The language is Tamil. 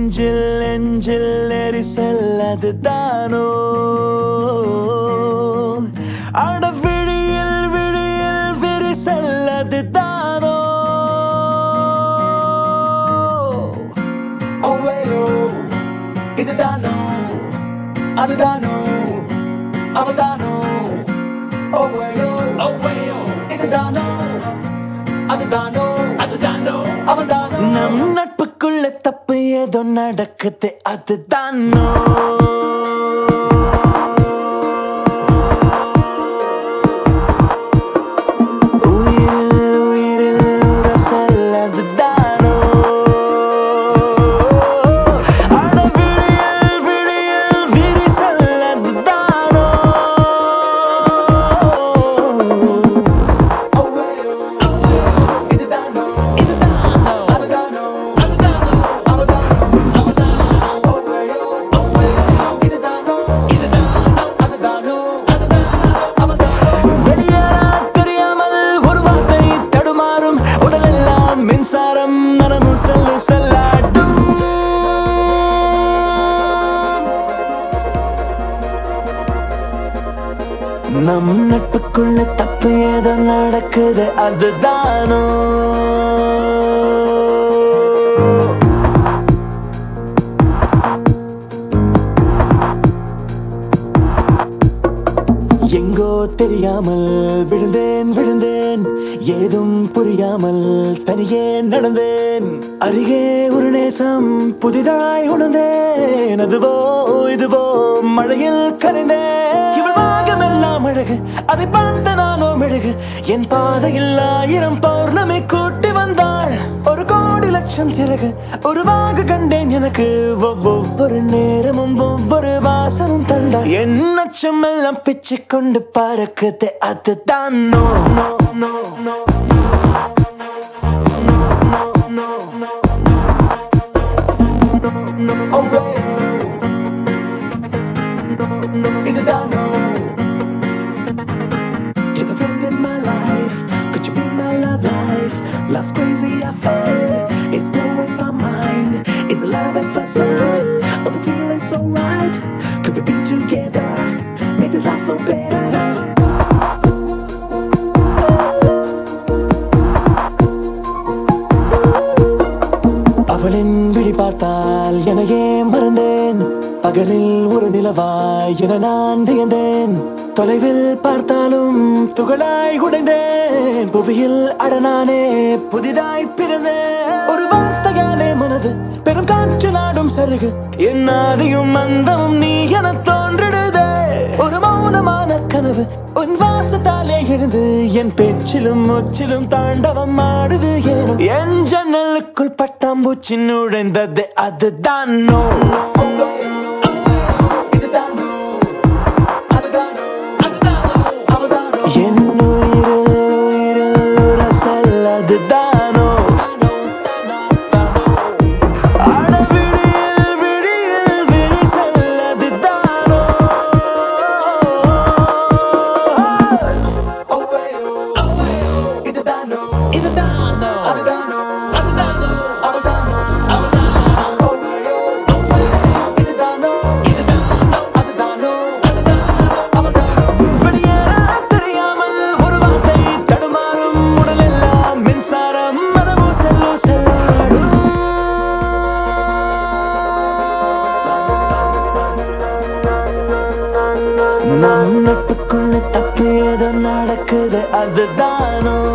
நெஞ்சில் நெஞ்சில் நெரிசல் அதுதானோ அட விழியில் விழியில் விரிசல் அதுதானோ ஓவேயோ இதுதானோ அதுதானோ அவதானோ ஓவேயோ ஓவேயோ இதுதானோ அதுதானோ அதுதானோ அவதானோ நம் நட்புக்குள்ள தப்பு ஏதோ நடக்குது அதுதானோ உயிரில் உயிரில் உரசல் அதுதானோ அட விழியில் விழியில் விரிசல் அதுதானோ ஓவேயோ இதுதானோ இதுதானோ அதுதானோ அதுதானோ அவதானோ அவதானோ ஓவேயோ ஓவேயோ இதுதானோ இதுதானோ அதுதானோ அதுதானோ அவதானோ வெளியேறா தெரியாமல் ஒரு வார்த்தை தடுமாறும் உடலெல்லாம் மின்சாரம் நனமும் செல்லு செல்லாட்டும் நம் நட்புக்குள்ள தப்பு ஏதோ நடக்குது அதுதானோ எங்கோ தெரியாமல் விழுந்தேன் விழுந்தேன் ஏதும் புரியாமல் தனியே நடந்தேன் அருகே ஒரு நேசம் புதிதாய் உணர்ந்தேன் அதுவோ இதுவோ மழையில் கரைந்தேன் இவள் பாகமெல்லாம் அழகு அதை பார்த்த நானோ மெழுகு என் பாதையில் ஆயிரம் பௌர்ணமி கூட்டி வந்தாள் ஒரு கோடி லட்சம் சிறகு ஒரு வாக கண்டேன் எனக்கு ஒவ்- ஒவ்வொரு நேரமும் ஒவ்வொரு வாசனும் தந்தாள் என் அச்சம் எல்லாம் பிச்சு கொண்டு பறக்குது அதுதான் நோ நோ நோ நோ இதுதானோ You're the friend in my life. Could you be my love life? Love's crazy, I find it's blowing my mind. It's the love at first sight. Oh, the feeling's so right. Could we be together? Make this life so better. அவளின் விழி பார்த்தால் எனையே மறந்தேன் பகலில் ஒரு நிலவாய் என நான் வியந்தேன் தொலைவில் பார்த்தாலும் துகளாய் உடைந்தேன் புவியில் அடனானே புதிதாய் பிறந்தேன் ஒரு வார்த்தையாலே மனது பெரும் காற்று நாடும் சருகு என் ஆதியும் அந்தமும் நீ என தோன்றிடுதே ஒரு மௌனமான கனவு உன் வாசத்தாலே எழுந்து என் பேச்சிலும் முச்சிலும் தாண்டவம் ஆடுது ஏனும் என் ஜன்னலுக்குள் பட்டாம்பூச்சி நுழைந்தது அதுதான் நோ இதுதானோ அதுதானோ அதுதானோ அவதானோ என் உயிரில் உயிரில் உரசல் அதுதானோ அட விழியில் விழியில் விரிசல் அதுதானோ ஓவேயோ ஓவேயோ இதுதானோ இதுதானோ அதுதானோ அதுதானோ அவதானோ அவதானோ ஓவேயோ ஓவேயோ இதுதானோ இதுதானோ அதுதானோ அதுதானோ அவதானோ வெளியேற தெரியாமல் ஒரு வார்த்தை தடுமாறும் உடலெல்லாம் மின்சாரம் மனமும் செல்லு செல்லாடும் நம் நட்புக்குள்ள தப்பு ஏதோ நடக்குது அதுதானோ